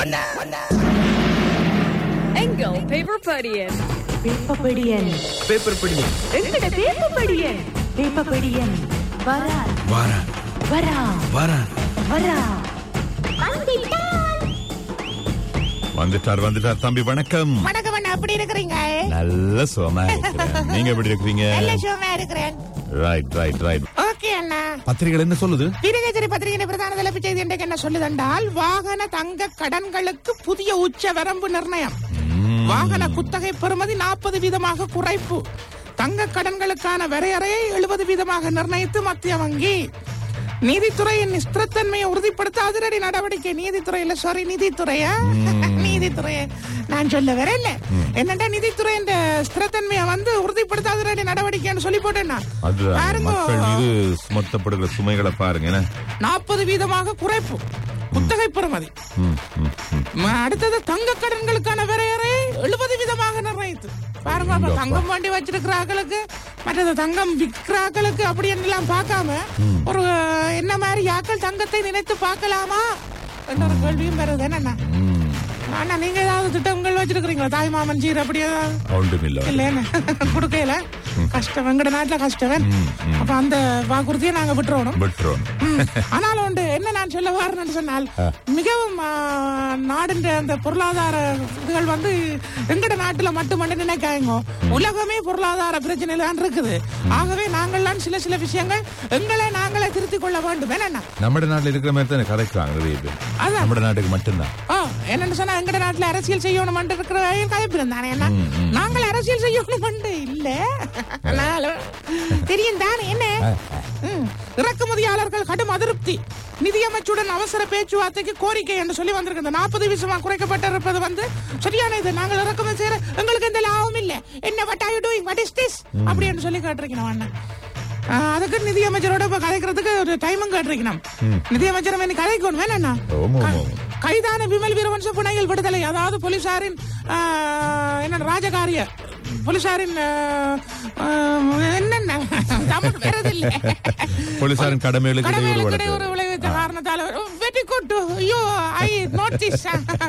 எங்கள் paper படியன் வேப்பப்படியன் paper படி எங்கட வேப்பப்படியன் வேப்பப்படியன் வரா வாரா வரா வாரா வரா வந்துட்டார் வந்துட்டார் தம்பி வணக்கம் வணக்கம் அண்ணா அப்படி இருக்கிறீங்க நல்ல சுகமா இருக்கிறேன் நீங்க எப்படி இருக்கிறீங்க நல்ல சுகமா இருக்கிறேன் ரைட் ரைட் ரைட் ஓகே அண்ணா பத்திரிகைகள் என்ன சொல்லுது தினகரி பத்திரிகை பிரதான தலைப்பு செய்தி இன்றைக்கு என்ன சொல்லுதென்றால் வாகன தங்க கடன்களுக்கு புதிய உச்ச வரம்பு நிர்ணயம் வாகன குத்தகை பெறுமதி நாற்பது வீதமாக குறைப்பு தங்க கடன்களுக்கான வரையறையை எழுபது வீதமாக நிர்ணயித்து மத்திய வங்கி நீதித்துறையின் ஸ்திரத்தன்மையை உறுதிப்படுத்த அதிரடி நடவடிக்கை நீதித்துறையில சாரி நீதித்துறையா நீதித்துறைய நான் சொல்ல வரல என்னடா நிதித்துறையின் ஸ்திரத்தன்மையை வந்து உறுதிப்படுத்த அதிரடி நடவடிக்கைன்னு சொல்லி போட்டேன்னா அது பாருங்க. மக்கள் மீது சுமத்தப்படுகிற சுமைகளை பாருங்க என்ன நாற்பது வீதமாக குறைப்பு குத்தகை பெறுமதி ம், ம், ம். ம- அடுத்தது தங்க கடன்களுக்கான வரையறை எழுபது வீதமாக நிர்ணயித்து பாருங்க அப்ப எங்கப்பா. தங்கம் வண்டி வச்சிருக்கிறார்களுக்கு மற்றது தங்கம் விற்கிறார்களுக்கு அப்படி எல்லாம் பார்க்காம ஒரு என்ன மாதிரி யாக்கள் தங்கத்தை நினைத்து பார்க்கலாமா என்ற ஒரு கேள்வியும் வருது என்னண்ணா ம். அண்ணா நீங்க ஏதாவது திட்டங்கள் வச்சிருக்கிறீங்களா தாய் மாமன் சீர் அப்படி ஏதாவது ஒன்றுமில்ல இல்லைன்னு கொடுக்கல கஷ்டம் எங்கட நாட்டுல கஷ்டம் அப்ப அந்த வாக்குறுதியை நாங்க விட்டுறோம் விட்டுறோம் ம். ஆனாலும் உண்டு என்ன நான் சொல்ல வரேன்னு சொன்னால் மிகவும் ஆ, நாடின் அந்த பொருளாதார இதுகள் வந்து எங்கட நாட்டுல மட்டுமண்டு நினைக்காங்க உலகமே பொருளாதார பிரச்சனையில தான் இருக்குது ஆகவே நாங்கள்லாம் சில சில விஷயங்கள் எங்களை நாங்களே திருத்திக் கொள்ள வேண்டும் என்னண்ணா நம்ம நாட்டுல இருக்கிற மாதிரி தானே கதைக்கிறாங்க நிறைய பேர் அதான். நம்ம நாட்டுக்கு மட்டும்தான் ஓ என்னன்னு சொன்னா எங்கட நாட்டுல அரசியல் செய்யணும் இருக்கிற கதைப்பிடம் தானே என்ன நாங்கள் அரசியல் செய்யணும் இல்ல ஆனாலும் தெரியும் தானே என்ன ம். இறக்குமதியாளர்கள் கடும் அதிருப்தி நிதியமைச்சுடன் அவசர பேச்சுவார்த்தைக்கு கோரிக்கை என்று சொல்லி வந்திருக்கு இந்த நாற்பது வீசமா குறைக்கப்பட்டிருப்பது வந்து சரியான இது நாங்கள் இறக்குமதி செய்யற எங்களுக்கு எந்த லாபம் இல்ல என்ன what are you doing what is this அப்படி என்று சொல்லி கேட்டிருக்கணும் அண்ணன் ஆ, அதுக்கு நிதியமைச்சரோட இப்ப கதைக்கிறதுக்கு ஒரு டைமும் கேட்டிருக்கணும் நிதியமைச்சர் என்ன கதைக்கணும் வேணா ஆமா, ஆமா, ஆமா. கைதான விமல் வீரவன்ச புனையில் விடுதலை அதாவது போலீசாரின் ஆ, என்ன ராஜகாரிய போலீசாரின் ஆ, ஆ, என்னென்ன தமிழ் வரதில்லை போலீசாரின் கடமைகளுக்கு இடையூறு கடமைகளுக்கு வழக்கு. இடையூறு விளைவித்த காரணத்தால வெரி குட் ஐயோ ஐ நோட்டீஸ்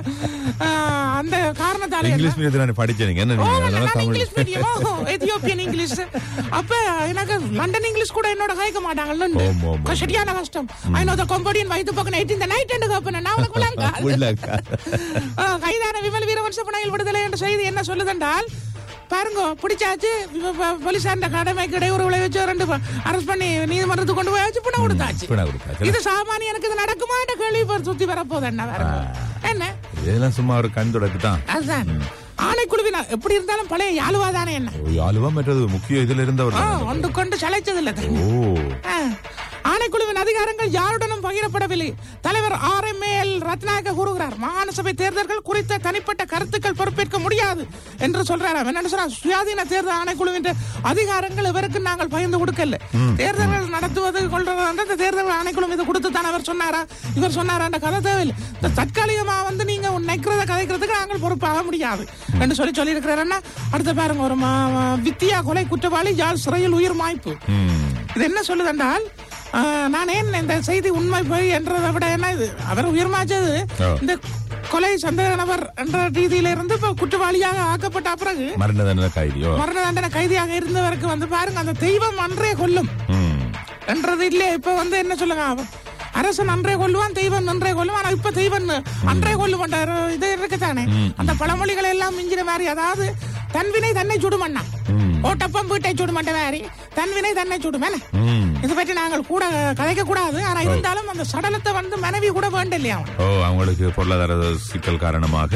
அந்த காரணத்தால இங்கிலீஷ் மீடியத்துல நான் படிச்சேன் நீங்க என்ன ஓ, நீங்க அதனால நான் Tamil English medium Ethiopian English அப்ப எனக்கு லண்டன் இங்கிலீஷ் கூட என்னோட கதைக்க மாட்டாங்கல்ல ஆமா, ஆமா. சரியான கஷ்டம் ஐ நோ த கொம்படியன் வயித்து பக்கம் எயிட் இந்த நைட் என்று கப்பன நான் உனக்கு விளங்காது. உள்ளாக்கா. ஆ, கைதான விமல் வீரவன்ச புனையில் விடுதலை என்ற செய்தி என்ன சொல்லுதென்றால் பாருங்க பிடிச்சாச்சு இவ- ப- போலீசார் கடமைக்கு இடையூறு விளைவிச்சு ரெண்டு அரெஸ்ட் பண்ணி நீதிமன்றத்துக்கு கொண்டு போயாச்சு புண்ண கொடுத்தாச்சு பிணை கொடுத்தாச்சு. இது சாமானியனுக்கு இது நடக்குமா என்ற கேள்வி இப்ப சுத்தி வரப்போகுது என்ன வேற என்ன இதெல்லாம் சும்மா ஒரு கண் தொடக்கு தான் அதுதான் ஆணைக்குழுவினர் எப்படி இருந்தாலும் பழைய யாழுவா தானே என்ன யாழுவா மற்றது முக்கிய இதுல இருந்தவர் ஆ, தான். ஒன்று கொண்டு சளைச்சதில்லை ஓ ஆ. ஆணைக்குழுவின் அதிகாரங்கள் யாருடனும் பகிரப்படவில்லை தலைவர் ஆர் எம் எல் ரத்நாயக கூறுகிறார் மாகாண சபை தேர்தல்கள் குறித்த தனிப்பட்ட கருத்துக்கள் பொறுப்பேற்க முடியாது என்று சொல்றாரு என்ன சொல்றா சுயாதீன தேர்தல் ஆணைக்குழுவின் அதிகாரங்கள் இவருக்கு நாங்கள் பகிர்ந்து கொடுக்கல தேர்தல்கள் நடத்துவது கொள்றது வந்து இந்த தேர்தல் ஆணைக்குழு இது கொடுத்து தான் அவர் சொன்னாரா இவர் சொன்னாரா என்ற கதை தேவையில்லை இந்த தற்காலிகமா வந்து நீங்க நினைக்கிறத கதைக்கிறதுக்கு நாங்கள் பொறுப்பாக முடியாது என்று சொல்லி சொல்லி இருக்கிறாருன்னா அடுத்த பாருங்க ஒரு மா- மா- வித்தியா கொலை குற்றவாளி யாழ் சிறையில் உயிர் மாய்ப்பு ம். இது என்ன சொல்லுதென்றால் ஆ, நான் ஏன் இந்த செய்தி உண்மை போய் என்றதை விட என்ன இது அவர் உயிர்மாச்சது ஆ. இந்த கொலை சந்தேக நபர் என்ற ரீதியில இருந்து இப்ப குற்றவாளியாக ஆக்கப்பட்ட பிறகு மரண தண்டனை கைதியோ மரண தண்டனை கைதியாக இருந்தவருக்கு வந்து பாருங்க அந்த தெய்வம் அன்றே கொல்லும் ம். என்றது இல்ல இப்ப வந்து என்ன சொல்லுங்க அவ- அரசன் அன்றே கொல்லுவான் தெய்வம் அன்றே கொல்லும் ஆனா இப்ப தெய்வம் அன்றே கொல்லும் என்ற இது இருக்குதானே அந்த பழமொழிகளை எல்லாம் மிஞ்சின மாதிரி அதாவது தன்வினை தன்னை சுடுமண்ணா ஓட்டப்பம் வீட்டை சுடுமண்ட மாதிரி தன்வினை தன்னை சுடும் என்ன ம். இது பற்றி நாங்கள் கூட கதைக்க கூடாது ஆனா இருந்தாலும் அந்த சடலத்தை வந்து மனைவி கூட வேண்ட இல்லையா அவன் ஓ அவங்களுக்கு பொருளாதார சிக்கல் காரணமாக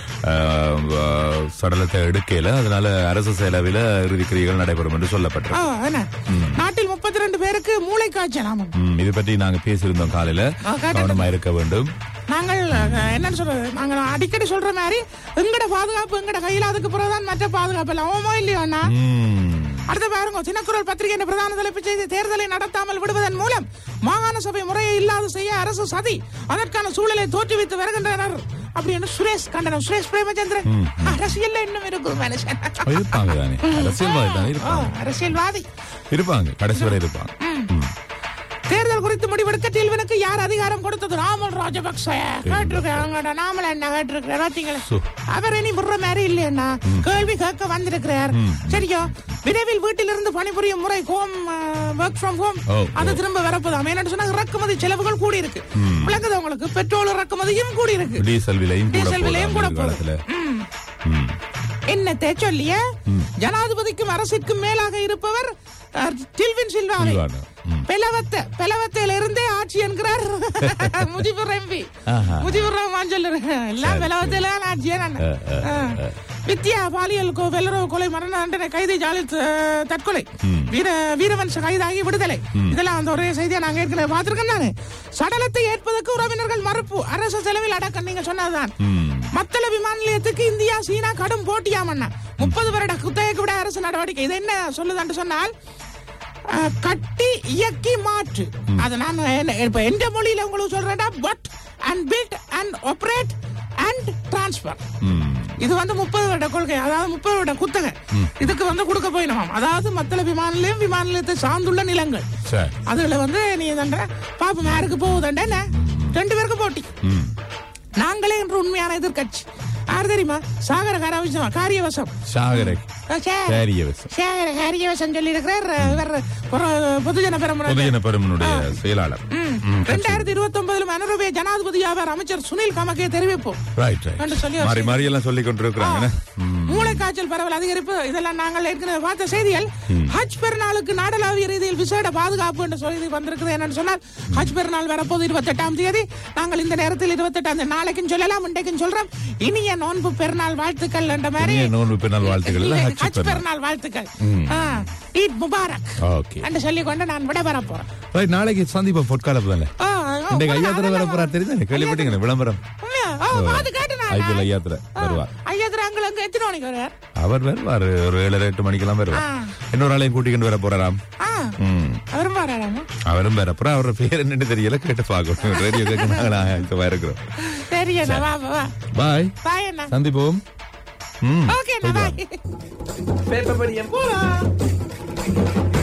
ஆஹ், ஆஹ், சடலத்தை எடுக்கல அதனால அரசு செலவில் இறுதிக்கிரியைகள் நடைபெறும் என்று சொல்லப்பட்டது ஆ, என்ன நாட்டில் முப்பத்தி ரெண்டு பேருக்கு மூளை காய்ச்சல் ஆமாம் ம், இது பற்றி நாங்க பேசியிருந்தோம் காலையில ஆ, கேட்டது. கவனமா இருக்க வேண்டும் நாங்கள் அஹ், என்னன்னு சொல்றது நாங்கள் அடிக்கடி சொல்ற மாதிரி எங்கட பாதுகாப்பு எங்கட கையில அதுக்கு பிறகுதான் மற்ற பாதுகாப்பு எல்லாம் ஓமோ இல்லையோ அண்ணா ம். அடுத்த பாருங்க தினக்குரல் பத்திரிகை பிரதான தலைப்பு செய்தி தேர்தலை நடத்தாமல் விடுவதன் மூலம் மாகாண சபை முறையை இல்லாது செய்ய அரசு சதி அதற்கான சூழலை தோற்றுவித்து வருகின்றனர் அப்படின்னு சுரேஷ் கண்டனம் சுரேஷ் பிரேமச்சந்திரன் அரசியல்ல இன்னும் இருக்கும் மனுஷன் இருப்பாங்க தானே அரசியல்வாதி தானே ஆ, இருப்பாங்க அரசியல்வாதி இருப்பாங்க கடைசி வரை இருப்பாங்க ம். தேர்தல் குறித்து முடிவெடுக்க டில்வனுக்கு யார் அதிகாரம் கொடுத்தது ராமல் ராஜபக்ச கேட்டிருக்காங்க நாமல என்ன கேட்டிருக்கிறேன் பாத்தீங்களா சு. அவர் இனி விடுற மாதிரி இல்லையா கேள்வி கேட்க வந்திருக்கிறார் சரியோ விரைவில் வீட்டிலிருந்து பணிபுரியும் முறை ஹோம் ஒர்க் ஃப்ரம் ஹோம் ஓ, அது திரும்ப வரப்போதாம் என்னன்னு சொன்னா இறக்குமதி செலவுகள் கூடி இருக்கு விளங்குது உங்களுக்கு பெட்ரோல் இறக்குமதியும் கூடி இருக்கு டீசல் விலையும் கூட டீசல் விலையும் கூட போதாம் காலத்துல ம். ம். என்னத்தை சொல்லிய ஜனாதிபதிக்கும் அரசிற்கும் மேலாக இருப்பவர் அஹ், டில்வின் சில்வாவை சில்வானா. ம். பெலவத்த பெலவத்தையில இருந்தே ஆட்சி என்கிறார் முஜிபுர் எம்பி ஆஹா. முஜிபுர் ரஹ்மான் சொல்லுற எல்லாம் பெலவத்தையில தான் ஆட்சி நான் வித்யா பாலியல் கொ- வெள்ளரவு கொலை மரண தண்டனை கைது ஜாலில் த- தற்கொலை வீர வீரவன்ச கைதாகி விடுதலை இதெல்லாம் அந்த ஒரே செய்தியை நாங்க ஏற்கனவே பார்த்திருக்கேன் நானு சடலத்தை ஏற்பதற்கு உறவினர்கள் மறுப்பு அரசு செலவில் அடக்கம் நீங்க சொன்னதுதான் ம். மத்தள விமான நிலையத்துக்கு இந்தியா சீனா கடும் போட்டியாமண்ணா முப்பது வருட குத்தகைக்கு விட அரசு நடவடிக்கை இது என்ன சொல்லுதான்னு சொன்னால் அஹ், கட்டி இயக்கி மாற்று அது நான் என்ன- இப்ப எந்த மொழியில உங்களுக்கு சொல்றேன்டா but and build and operate and transfer ம். இது வந்து முப்பது வருட கொள்கை அதாவது முப்பது வருட குத்தகை இதுக்கு வந்து கொடுக்க போயினோம் அதாவது மத்தள விமான நிலையம் விமான நிலையத்தை சார்ந்துள்ள நிலங்கள் சரி அதுல வந்து நீ தண்ட பாப்போம் யாருக்கு போகுதுண்டா என்ன ரெண்டு பேருக்கு போட்டி ம். நாங்களே என்று உண்மையான எதிர்க்கட்சி யார் தெரியுமா சாகர காரவசம் காரியவசம் சாகர சே- கேரிய வசம் சாகர காரியவசம் சொல்லி இருக்கிறார் இவர் பொற- பொதுஜன பெருமுறை பொதுஜன பெருமனுடைய செயலாளர் ம். ரெண்டாயிரத்தி இருபத்தி ஒன்பதுல அனுரவே ஜனாதிபதி ஆவார் அமைச்சர் சுனில் கமகே தெரிவிப்போம் ரைட் என்று ரைட் சொல்லி மாறி மாறி எல்லாம் சொல்லி கொண்டிருக்கிறாங்க மூளைக்காய்ச்சல் பரவல் அதிகரிப்பு இதெல்லாம் நாங்கள் ஏற்கனவே பார்த்த செய்திகள் ஹஜ் பெருநாளுக்கு நாடளாவிய ரீதியில் விசேட பாதுகாப்பு என்று சொல்லி வந்திருக்குது என்னன்னு சொன்னால் ஹஜ் பெருநாள் வரப்போது இருபத்தெட்டாம் தேதி நாங்கள் இந்த நேரத்தில் இருபத்தெட்டாம் தேதி நாளைக்கும் சொல்லலாம் இன்றைக்கும் சொல்றோம் இனிய நோன்பு பெருநாள் வாழ்த்துக்கள் என்ற மாதிரி இனிய நோன்பு பெருநாள் வாழ்த்துக்கள் இல்லை, ஹஜ் ஹஜ் பெருநாள். பெருநாள் வாழ்த்துக்கள் ஆ, ஈத் முபாரக் ஓகே என்று சொல்லிக் கொண்டு நான் விட வர போறேன் ரைட் நாளைக்கு சந்திப்போம் பொற்காலப்பு தானே ஆ, ஆ, இன்றைக்கு ஐயாத்திரை வர அதெல்லாம் போறா தெரியுது கேள்விப்பட்டீங்க விளம்பரம் உண்மையா? ஆ, அது கேட்டு நான் ஐபிஎல் ஐயாத்திரை வருவார் ஐயாத்திரை அங்கே அங்க எத்தனை மணிக்கு வருவார் அவர் வருவார் ஒரு ஏழரை எட்டு மணிக்கெல்லாம் வருவார் ஆ. இன்னொரு ஆளையும் கூட்டிக்கிட்டு வர போறாராம் ஆ ம். அவரும் வராராமா அவரும் வேற அப்புறம் அவரோட பேர் என்னன்னு தெரியல கேட்டு பார்க்கணும் ரேடியோ கேட்க நாங்கள் இப்ப இருக்கிறோம் சரி அண்ணா வா வா, வா பாய் பாய் அண்ணா சந்திப்போம் ம் ஓகே அண்ணா பாய் பேப்பர் படியம் போலாம்